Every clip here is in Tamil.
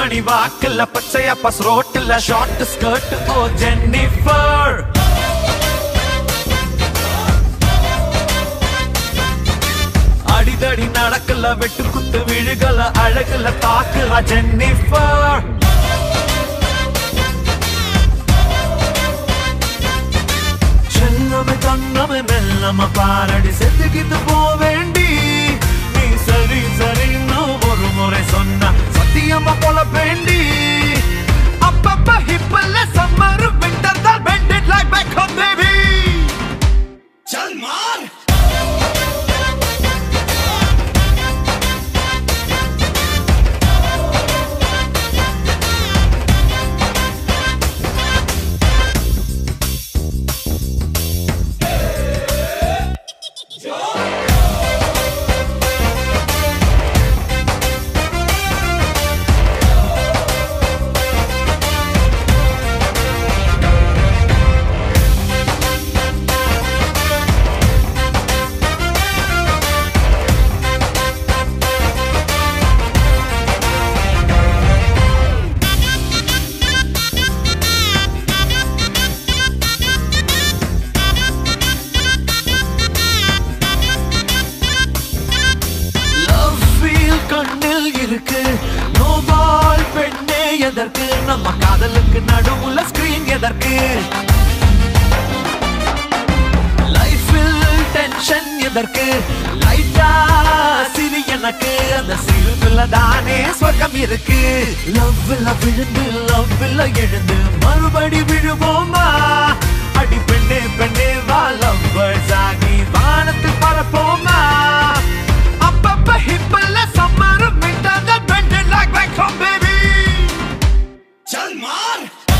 மணி வாக்குல பச்சையா பஸ் ரோட்டுல ஷார்ட் ஸ்கர்ட் ஓ ஜென்னிஃபர் அடிதடி நடக்கல வெட்டு குத்து விழுகல அழகுல தாக்குல ஜென்னிஃபர் செல்லமே தங்கமே மெல்லம பாரடி செத்துக்கிட்டு போவேண்டி நீ சரி சரின்னு ஒரு முறை சொன்ன சத்தியமா போல வேண்டி அப்பப்ப ஹிப்பல்ல சம்மர் விண்டர் தான் bended like back home baby चल मार லவ் ஃபீல் கண்ணில் இருக்கு நோபால் பெண்ணே எதற்கு நம்ம காதலுக்கு நடுவுல ஸ்கிரீன் எதற்கு லைஃபில் டென்ஷன் எதற்கு லைட்டா சிரி எனக்கு அந்த சிரிப்புல தானே சொர்க்கம் இருக்கு லவ்ல விழுந்து லவ்ல எழுந்து மறுபடி விழுவோமா அடி பெண்ணே பெண்ணே வா லவ்வர்ஸ் ஆகி வானத்தில் பறப்போமா அப்பப்ப ஹிப்பல்ல summer winter that bended like back home baby चल मार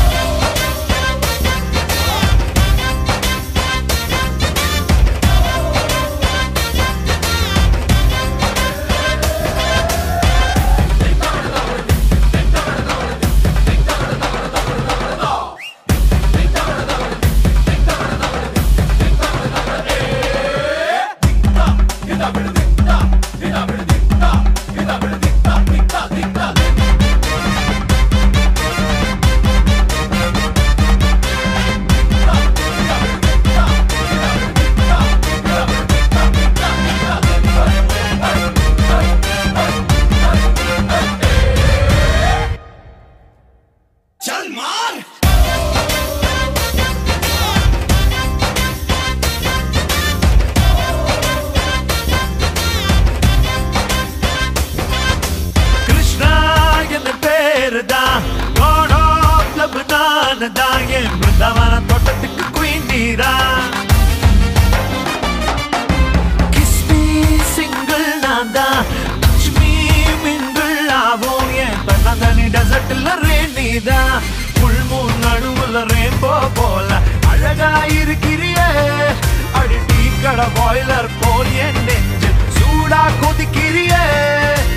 चल मार கிருஷ்ணா என்ன பேரு தான் God of love நானு தான் என் பிருந்தாவன தோட்டத்துக்கு குயின் நீரா Kiss me single நான் தான் Touch me mingle ஆவோம் என் தன்னந்தனி டெசர்ட்ல ரேன் நீதான் புல் மூன் நடுவுல ரெயின்போ போல அழகா இருக்கிறியே அடி டீ கடை பாய்லர் போல் என் நெஞ்சு சூடா கொதிக்கிறியே